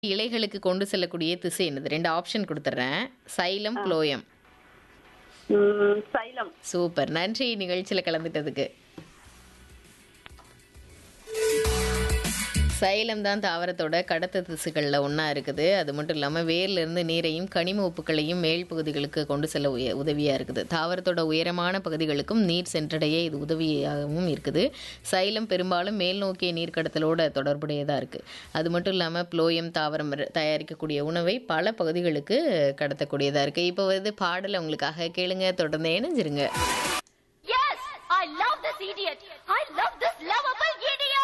இலைகளுக்கு கொண்டு செல்லக்கூடிய திசை என்னது ரெண்டு ஆப்ஷன் கொடுத்துட்றேன் சைலம் ப்ளோயம் ம், சைலம் சூப்பர் நன்றி நிகழ்ச்சியில் கலந்துட்டதுக்கு சைலம் தான் தாவரத்தோட கடத்த திசுகளில் ஒன்றா இருக்குது அது மட்டும் இல்லாமல் வேர்லேருந்து நீரையும் கனிம உப்புக்களையும் மேல் பகுதிகளுக்கு கொண்டு செல்ல உய உதவியாக இருக்குது தாவரத்தோட உயரமான பகுதிகளுக்கும் நீர் சென்றடைய இது உதவியாகவும் இருக்குது சைலம் பெரும்பாலும் மேல் நோக்கிய நீர் கடத்தலோட தொடர்புடையதாக இருக்குது அது மட்டும் இல்லாமல் ப்ளோயம் தாவரம் ர- தயாரிக்கக்கூடிய உணவை பல பகுதிகளுக்கு கடத்தக்கூடியதாக இருக்குது இப்போ வந்து பாடலை உங்களுக்காக கேளுங்க தொடர்ந்து இணைஞ்சிருங்க